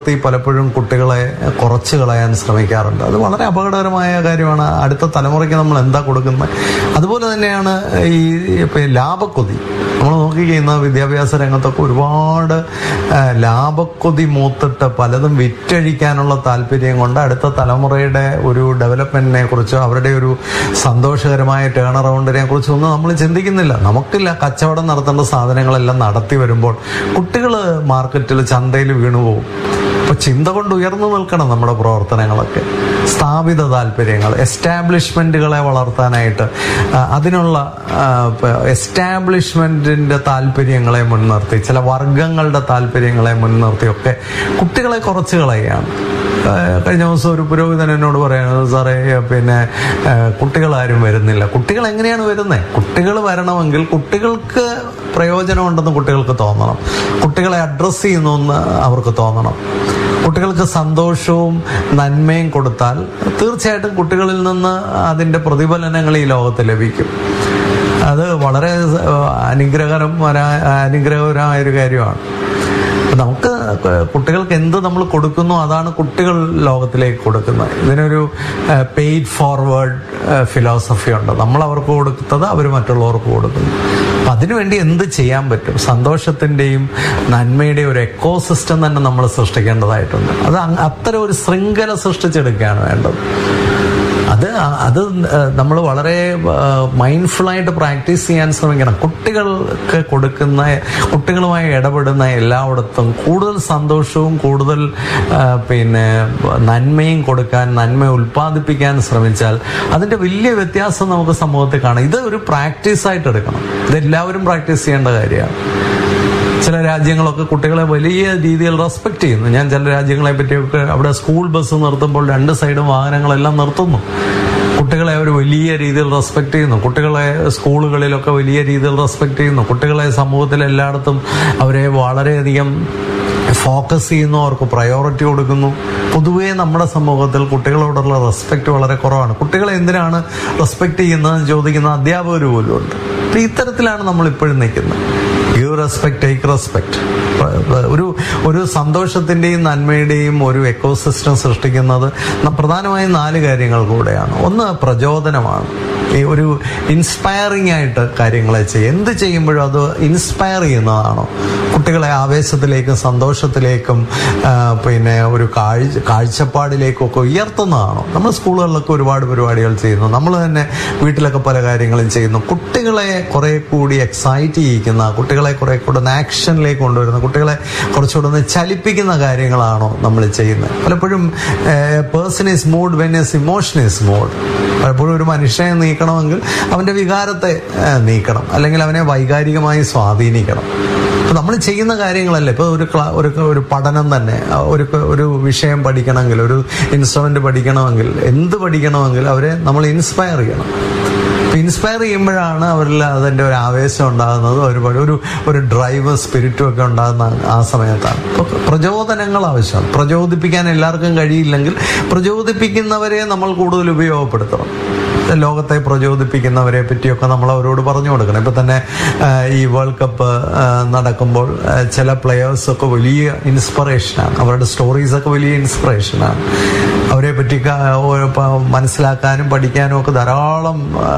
ഈ പലപ്പോഴും കുട്ടികളെ കുറച്ച് കളയാൻ ശ്രമിക്കാറുണ്ട് അത് വളരെ അപകടകരമായ കാര്യമാണ് അടുത്ത തലമുറയ്ക്ക് നമ്മൾ എന്താ കൊടുക്കുന്നത് അതുപോലെ തന്നെയാണ് ഈ ഇപ്പൊ ഈ ലാഭക്കൊതി നമ്മൾ നോക്കിക്കഴിയുന്ന വിദ്യാഭ്യാസ രംഗത്തൊക്കെ ഒരുപാട് ആ, ലാഭക്കൊതി മൂത്തിട്ട് പലതും വിറ്റഴിക്കാനുള്ള താല്പര്യം കൊണ്ട് അടുത്ത തലമുറയുടെ ഒരു ഡെവലപ്മെന്റിനെ കുറിച്ചോ അവരുടെ ഒരു സന്തോഷകരമായ ടേൺ അറൗണ്ടിനെ കുറിച്ചോ ഒന്നും നമ്മൾ ചിന്തിക്കുന്നില്ല നമുക്കില്ല കച്ചവടം നടത്തേണ്ട സാധനങ്ങളെല്ലാം നടത്തി വരുമ്പോൾ കുട്ടികൾ മാർക്കറ്റിൽ ചന്തയിൽ വീണുപോകും അപ്പൊ ചിന്ത കൊണ്ട് ഉയർന്നു നിൽക്കണം നമ്മുടെ പ്രവർത്തനങ്ങളൊക്കെ സ്ഥാപിത താല്പര്യങ്ങൾ എസ്റ്റാബ്ലിഷ്മെന്റുകളെ വളർത്താനായിട്ട് ആ, അതിനുള്ള എസ്റ്റാബ്ലിഷ്മെന്റിന്റെ താല്പര്യങ്ങളെ മുൻനിർത്തി ചില വർഗങ്ങളുടെ താല്പര്യങ്ങളെ മുൻനിർത്തിയൊക്കെ കുട്ടികളെ കുറച്ച് കളയുകയാണ് ആ, കഴിഞ്ഞ ദിവസം ഒരു പുരോഹിതൻ എന്നോട് പറയുന്നത് സാറേ പിന്നെ ആ, കുട്ടികളാരും വരുന്നില്ല കുട്ടികൾ എങ്ങനെയാണ് വരുന്നത് കുട്ടികൾ വരണമെങ്കിൽ കുട്ടികൾക്ക് പ്രയോജനമുണ്ടെന്ന് കുട്ടികൾക്ക് തോന്നണം കുട്ടികളെ അഡ്രസ്സ് ചെയ്യുന്നു എന്ന് അവർക്ക് തോന്നണം കുട്ടികൾക്ക് സന്തോഷവും നന്മയും കൊടുത്താൽ തീർച്ചയായിട്ടും കുട്ടികളിൽ നിന്ന് അതിന്റെ പ്രതിഫലനങ്ങൾ ഈ ലോകത്ത് ലഭിക്കും അത് വളരെ അനുഗ്രഹകരമായ അനുഗ്രഹകരമായ ഒരു കാര്യമാണ് അപ്പൊ നമുക്ക് കുട്ടികൾക്ക് എന്ത് നമ്മൾ കൊടുക്കുന്നു അതാണ് കുട്ടികൾ ലോകത്തിലേക്ക് കൊടുക്കുന്നത് ഇതിനൊരു പെയ്ഡ് ഫോർവേഡ് ഫിലോസഫി ഉണ്ട് നമ്മൾ അവർക്ക് കൊടുക്കുന്നത് അവർ മറ്റുള്ളവർക്ക് കൊടുക്കുന്നു അപ്പൊ അതിനുവേണ്ടി എന്ത് ചെയ്യാൻ പറ്റും സന്തോഷത്തിന്റെയും നന്മയുടെയും ഒരു എക്കോ സിസ്റ്റം തന്നെ നമ്മൾ സൃഷ്ടിക്കേണ്ടതായിട്ടുണ്ട് അത് അങ് അത്തരം ഒരു ശൃംഖല സൃഷ്ടിച്ചെടുക്കുകയാണ് വേണ്ടത് അത് അത് നമ്മൾ വളരെ മൈൻഡ്ഫുള്ളായിട്ട് പ്രാക്ടീസ് ചെയ്യാൻ ശ്രമിക്കണം കുട്ടികൾക്ക് കൊടുക്കുന്ന കുട്ടികളുമായി ഇടപെടുന്ന എല്ലായിടത്തും കൂടുതൽ സന്തോഷവും കൂടുതൽ ആ, പിന്നെ നന്മയും കൊടുക്കാൻ നന്മ ഉൽപ്പാദിപ്പിക്കാൻ ശ്രമിച്ചാൽ അതിന്റെ വലിയ വ്യത്യാസം നമുക്ക് സമൂഹത്തിൽ കാണാം ഇത് ഒരു പ്രാക്ടീസ് ആയിട്ട് എടുക്കണം ഇത് എല്ലാവരും പ്രാക്ടീസ് ചെയ്യേണ്ട കാര്യമാണ് ചില രാജ്യങ്ങളൊക്കെ കുട്ടികളെ വലിയ രീതിയിൽ റെസ്പെക്ട് ചെയ്യുന്നു ഞാൻ ചില രാജ്യങ്ങളെ പറ്റിയൊക്കെ അവിടെ സ്കൂൾ ബസ് നിർത്തുമ്പോൾ രണ്ട് സൈഡും വാഹനങ്ങളെല്ലാം നിർത്തുന്നു കുട്ടികളെ അവർ വലിയ രീതിയിൽ റെസ്പെക്ട് ചെയ്യുന്നു കുട്ടികളെ സ്കൂളുകളിലൊക്കെ വലിയ രീതിയിൽ റെസ്പെക്ട് ചെയ്യുന്നു കുട്ടികളെ സമൂഹത്തിൽ എല്ലായിടത്തും അവരെ വളരെയധികം ഫോക്കസ് ചെയ്യുന്നു അവർക്ക് പ്രയോറിറ്റി കൊടുക്കുന്നു പൊതുവേ നമ്മുടെ സമൂഹത്തിൽ കുട്ടികളോടുള്ള റെസ്പെക്ട് വളരെ കുറവാണ് കുട്ടികളെ എന്തിനാണ് റെസ്പെക്ട് ചെയ്യുന്നതെന്ന് ചോദിക്കുന്ന അധ്യാപകർ പോലും ഉണ്ട് അപ്പൊ ഇത്തരത്തിലാണ് നമ്മൾ ഇപ്പോഴും നിൽക്കുന്നത് ഗീവ് റെസ്പെക്ട് ടേക്ക് റെസ്പെക്ട് ഒരു ഒരു സന്തോഷത്തിന്റെയും നന്മയുടെയും ഒരു എക്കോസിസ്റ്റം സൃഷ്ടിക്കുന്നത് ന- പ്രധാനമായും നാല് കാര്യങ്ങൾ കൂടെയാണ് ഒന്ന് പ്രചോദനമാണ് ഈ ഒരു ഇൻസ്പയറിംഗ് ആയിട്ട് കാര്യങ്ങളെ ചെയ്യും എന്ത് ചെയ്യുമ്പോഴും അത് ഇൻസ്പയർ ചെയ്യുന്നതാണോ കുട്ടികളെ ആവേശത്തിലേക്കും സന്തോഷത്തിലേക്കും ആ, പിന്നെ ഒരു കാഴ്ച കാഴ്ചപ്പാടിലേക്കും ഒക്കെ ഉയർത്തുന്നതാണോ നമ്മൾ സ്കൂളുകളിലൊക്കെ ഒരുപാട് പരിപാടികൾ ചെയ്യുന്നു നമ്മൾ തന്നെ വീട്ടിലൊക്കെ പല കാര്യങ്ങളും ചെയ്യുന്നു കുട്ടികളെ കുറെ കൂടി എക്സൈറ്റ് ചെയ്യിക്കുന്ന കുട്ടികളെ കുറെ കൂടെ ഒന്ന് ആക്ഷനിലേക്ക് കൊണ്ടുവരുന്ന കുട്ടികളെ കുറച്ചുകൂടെ ഒന്ന് ചലിപ്പിക്കുന്ന കാര്യങ്ങളാണോ നമ്മൾ ചെയ്യുന്നത് പലപ്പോഴും person is mood when is emotion is mood പലപ്പോഴും ഒരു മനുഷ്യനെ നീക്കണമെങ്കിൽ അവന്റെ വികാരത്തെ ആ, നീക്കണം അല്ലെങ്കിൽ അവനെ വൈകാരികമായി സ്വാധീനിക്കണം അപ്പൊ നമ്മൾ ചെയ്യുന്ന കാര്യങ്ങളല്ലേ ഇപ്പൊ ഒരു ക്ലാ ഒരു ഒരു പഠനം തന്നെ ആ, ഒരു ഒരു വിഷയം പഠിക്കണമെങ്കിൽ ഒരു ഇൻസ്ട്രുമെന്റ് പഠിക്കണമെങ്കിൽ എന്ത് പഠിക്കണമെങ്കിൽ അവരെ നമ്മൾ ഇൻസ്പയർ ചെയ്യണം ഇൻസ്പയർ ചെയ്യുമ്പോഴാണ് അവരിൽ അതിന്റെ ഒരു ആവേശം ഉണ്ടാകുന്നത് ഒരുപാട് ഒരു ഒരു ഡ്രൈവ് സ്പിരിറ്റും ഒക്കെ ഉണ്ടാകുന്ന ആ സമയത്താണ് അപ്പൊ പ്രചോദനങ്ങൾ ആവശ്യമാണ് പ്രചോദിപ്പിക്കാൻ എല്ലാവർക്കും കഴിയില്ലെങ്കിൽ പ്രചോദിപ്പിക്കുന്നവരെ നമ്മൾ കൂടുതൽ ഉപയോഗപ്പെടുത്തണം ലോകത്തെ പ്രചോദിപ്പിക്കുന്നവരെ പറ്റിയൊക്കെ നമ്മൾ അവരോട് പറഞ്ഞു കൊടുക്കണം ഇപ്പൊ തന്നെ ആ, ഈ വേൾഡ് കപ്പ് ആ, നടക്കുമ്പോൾ ആ, ചില പ്ലെയേഴ്സ് ഒക്കെ വലിയ ഇൻസ്പിറേഷനാണ് അവരുടെ സ്റ്റോറീസ് ഒക്കെ വലിയ ഇൻസ്പിറേഷനാണ് അവരെ പറ്റി ക- ഓ- പ- മനസ്സിലാക്കാനും പഠിക്കാനും ഒക്കെ ധാരാളം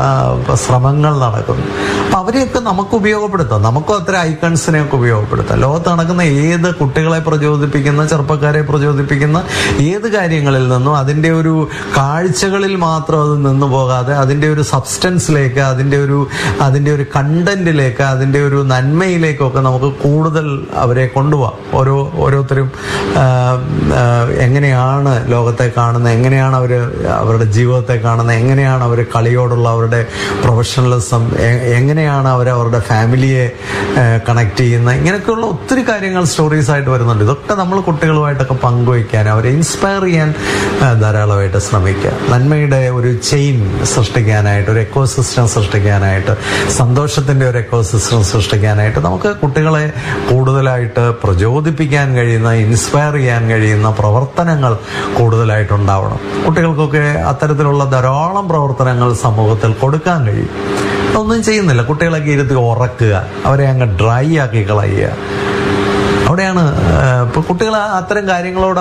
ആ, ശ്രമങ്ങൾ നടക്കുന്നു അപ്പൊ അവരെയൊക്കെ നമുക്ക് ഉപയോഗപ്പെടുത്താം നമുക്കും അത്ര ഐക്കൺസിനെ ഒക്കെ ഉപയോഗപ്പെടുത്താം ലോകത്ത് നടക്കുന്ന ഏത് കുട്ടികളെ പ്രചോദിപ്പിക്കുന്ന ചെറുപ്പക്കാരെ പ്രചോദിപ്പിക്കുന്ന ഏത് കാര്യങ്ങളിൽ നിന്നും അതിന്റെ ഒരു കാഴ്ചകളിൽ മാത്രം അത് നിന്നു പോകാതെ അതിന്റെ ഒരു സബ്സ്റ്റൻസിലേക്ക് അതിന്റെ ഒരു അതിന്റെ ഒരു കണ്ടന്റിലേക്ക് അതിന്റെ ഒരു നന്മയിലേക്കൊക്കെ നമുക്ക് കൂടുതൽ അവരെ കൊണ്ടുപോകാം ഓരോ ഓരോരുത്തരും ആ, ആ, എങ്ങനെയാണ് ലോകത്തെ കാണുന്നത് എങ്ങനെയാണ് അവർ അവരുടെ ജീവിതത്തെ കാണുന്നത് എങ്ങനെയാണ് അവർ കളിയോടുള്ള അവരുടെ പ്രൊഫഷണലിസം എങ്ങനെയാണ് അവർ അവരുടെ ഫാമിലിയെ കണക്ട് ചെയ്യുന്നത് ഇങ്ങനെയൊക്കെയുള്ള ഒത്തിരി കാര്യങ്ങൾ സ്റ്റോറീസ് ആയിട്ട് വരുന്നുണ്ട് ഇതൊക്കെ നമ്മൾ കുട്ടികളുമായിട്ടൊക്കെ പങ്കുവയ്ക്കാൻ അവരെ ഇൻസ്പയർ ചെയ്യാൻ ആ, ധാരാളമായിട്ട് ശ്രമിക്കുക നന്മയുടെ ഒരു ചെയിൻ സൃഷ്ടിക്കാനായിട്ട് ഒരു എക്കോസിസ്റ്റം സൃഷ്ടിക്കാനായിട്ട് സന്തോഷത്തിന്റെ ഒരു എക്കോസിസ്റ്റം സൃഷ്ടിക്കാനായിട്ട് നമുക്ക് കുട്ടികളെ കൂടുതലായിട്ട് പ്രചോദിപ്പിക്കാൻ കഴിയുന്ന ഇൻസ്പയർ ചെയ്യാൻ കഴിയുന്ന പ്രവർത്തനങ്ങൾ കൂടുതലായിട്ടുണ്ടാവണം കുട്ടികൾക്കൊക്കെ അത്തരത്തിലുള്ള ധാരാളം പ്രവർത്തനങ്ങൾ സമൂഹത്തിൽ കൊടുക്കാൻ കഴിയും ഒന്നും ചെയ്യുന്നില്ല കുട്ടികളൊക്കെ ഇരുത്തി ഉറക്കുക അവരെ അങ്ങ് ഡ്രൈ ആക്കി കളയുക അവിടെയാണ് ഏഹ്, ഇപ്പൊ കുട്ടികൾ അത്തരം കാര്യങ്ങളോട്